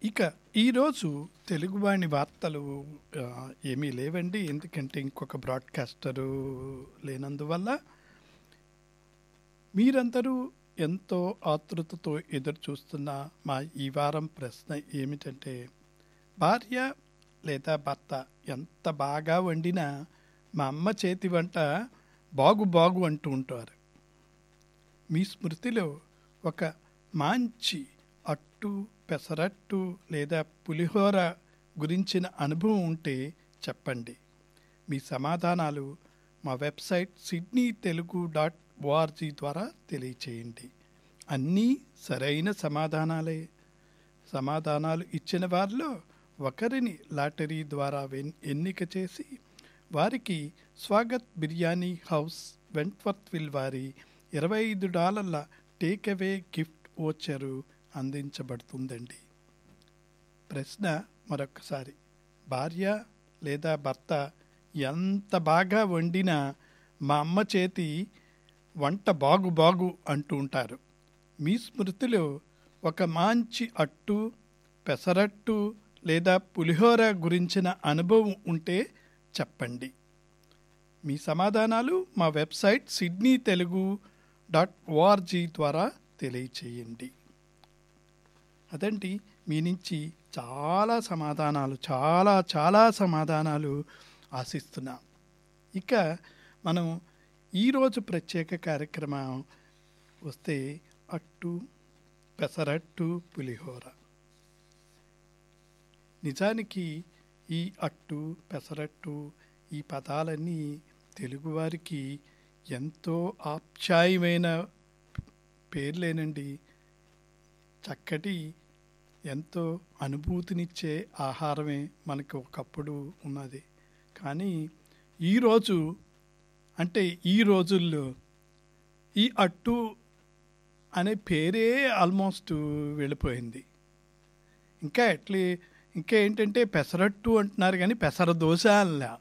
ఇక ఈరోజు తెలుగువాణి వార్తలు ఆ, ఏమీ లేవండి ఎందుకంటే ఇంకొక బ్రాడ్కాస్టరు లేనందువల్ల మీరందరూ ఎంతో ఆతృతతో ఎదురు చూస్తున్న మా ఈ వారం ప్రశ్న ఏమిటంటే భార్య లేదా భర్త ఎంత బాగా వండినా మా అమ్మ చేతి వంట బాగు బాగు అంటూ ఉంటారు మీ స్మృతిలో ఒక మంచి అట్టు పెసరట్టు లేదా పులిహోర గురించిన అనుభవం ఉంటే చెప్పండి మీ సమాధానాలు మా website Sydney Telugu dot O R G ద్వారా తెలియచేయండి అన్నీ సరైన సమాధానాలే సమాధానాలు ఇచ్చిన వారిలో ఒకరిని లాటరీ ద్వారా వెన్- ఎన్నిక చేసి వారికి Swagat biryani house Wentworthville వారి ఇరవై ఐదు డాలర్ల టేక్అవే గిఫ్ట్ ఓచరు అందించబడుతుందండి ప్రశ్న మరొకసారి భార్య లేదా భర్త ఎంత బాగా వండినా మా అమ్మ చేతి వంట బాగు బాగు అంటూ ఉంటారు మీ స్మృతిలో ఒక మంచి అట్టు పెసరట్టు లేదా పులిహోర గురించిన అనుభవం ఉంటే చెప్పండి మీ సమాధానాలు మా website Sydney Telugu dot O R G ద్వారా తెలియచేయండి అదండి మీ నుంచి చాలా సమాధానాలు చాలా చాలా సమాధానాలు ఆశిస్తున్నాం ఇక మనం ఈరోజు ప్రత్యేక కార్యక్రమం వస్తే అట్టు పెసరట్టు పులిహోర నిజానికి ఈ అట్టు పెసరట్టు ఈ పదాలన్నీ తెలుగువారికి ఎంతో ఆప్యాయమైన పేర్లేనండి చక్కటి ఎంతో అనుభూతినిచ్చే ఆహారమే మనకు ఒకప్పుడు ఉన్నది కానీ ఈరోజు అంటే ఈ రోజుల్లో ఈ అట్టు అనే పేరే ఆల్మోస్ట్ వెళ్ళిపోయింది ఇంకా ఎట్లే ఇంకా ఏంటంటే పెసరట్టు అంటున్నారు కానీ పెసర దోశ అలా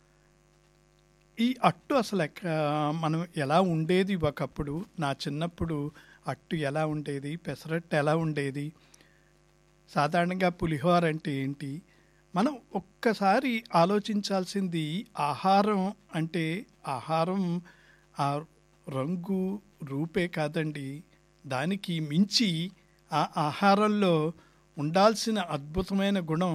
ఈ అట్టు అసలు ఎక్క మనం ఎలా ఉండేది ఒకప్పుడు నా చిన్నప్పుడు అట్టు ఎలా ఉండేది పెసరట్టు ఎలా ఉండేది సాధారణంగా పులిహోర అంటే ఏంటి మనం ఒక్కసారి ఆలోచించాల్సింది ఆహారం అంటే ఆహారం ఆ రంగు రూపే కాదండి దానికి మించి ఆ ఆహారంలో ఉండాల్సిన అద్భుతమైన గుణం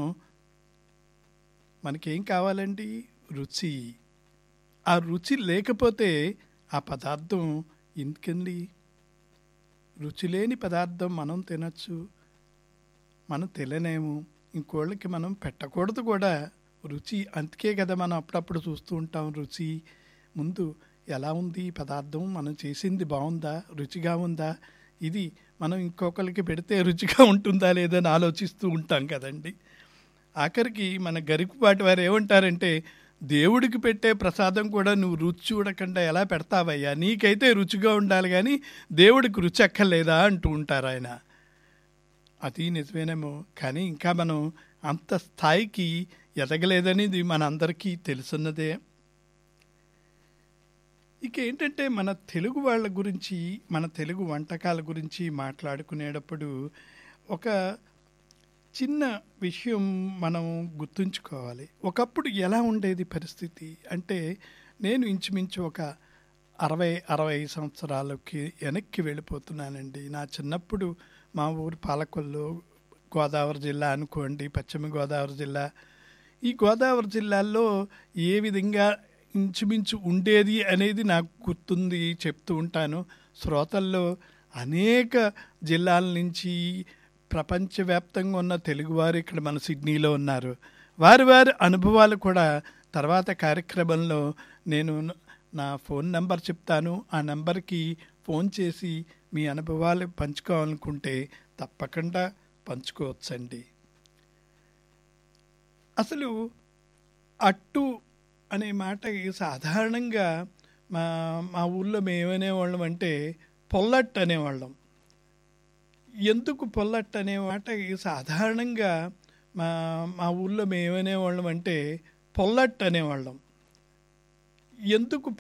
మనకేం కావాలండి రుచి ఆ రుచి లేకపోతే ఆ పదార్థం ఎందుకండి రుచి లేని పదార్థం మనం తినచ్చు మనం తినలేము ఇంకోళ్ళకి మనం పెట్టకూడదు కూడా రుచి అందుకే కదా మనం అప్పుడప్పుడు చూస్తూ ఉంటాం రుచి ముందు ఎలా ఉంది ఈ పదార్థం మనం చేసింది బాగుందా రుచిగా ఉందా ఇది మనం ఇంకొకరికి పెడితే రుచిగా ఉంటుందా లేదని ఆలోచిస్తూ ఉంటాం కదండి ఆఖరికి మన గరికపాటి వారు ఏమంటారంటే దేవుడికి పెట్టే ప్రసాదం కూడా నువ్వు రుచి చూడకుండా ఎలా పెడతావయ్యా నీకైతే రుచిగా ఉండాలి కానీ దేవుడికి రుచి ఎక్కర్లేదా అంటూ ఉంటారు ఆయన అది నిజమేనేమో కానీ ఇంకా మనం అంత స్థాయికి ఎదగలేదనేది మన అందరికీ తెలుసున్నదే ఇక ఏంటంటే మన తెలుగు వాళ్ళ గురించి మన తెలుగు వంటకాల గురించి మాట్లాడుకునేటప్పుడు ఒక చిన్న విషయం మనం గుర్తుంచుకోవాలి ఒకప్పుడు ఎలా ఉండేది పరిస్థితి అంటే నేను ఇంచుమించు ఒక అరవై అరవై సంవత్సరాలకి వెనక్కి వెళ్ళిపోతున్నానండి నా చిన్నప్పుడు మా ఊరు పాలకొల్లు గోదావరి జిల్లా అనుకోండి పశ్చిమ గోదావరి జిల్లా ఈ గోదావరి జిల్లాల్లో ఏ విధంగా ఇంచుమించు ఉండేది అనేది నాకు గుర్తుంది చెప్తూ ఉంటాను శ్రోతల్లో అనేక జిల్లాల నుంచి ప్రపంచవ్యాప్తంగా ఉన్న తెలుగువారు ఇక్కడ మన సిడ్నీలో ఉన్నారు వారి వారి అనుభవాలు కూడా తర్వాత కార్యక్రమంలో నేను నా ఫోన్ నెంబర్ చెప్తాను ఆ నెంబర్కి ఫోన్ చేసి మీ అనుభవాలు పంచుకోవాలనుకుంటే తప్పకుండా పంచుకోవచ్చండి అసలు అట్టు అనే మాట సాధారణంగా మా మా ఊళ్ళో మేము ఏమనేవాళ్ళం అంటే పొల్లట్ అనేవాళ్ళం ఎందుకు పొల్లట్ అనే మాట సాధారణంగా మా మా ఊళ్ళో మేము ఏమనేవాళ్ళం అంటే పొల్లట్ అనేవాళ్ళం ఎందుకు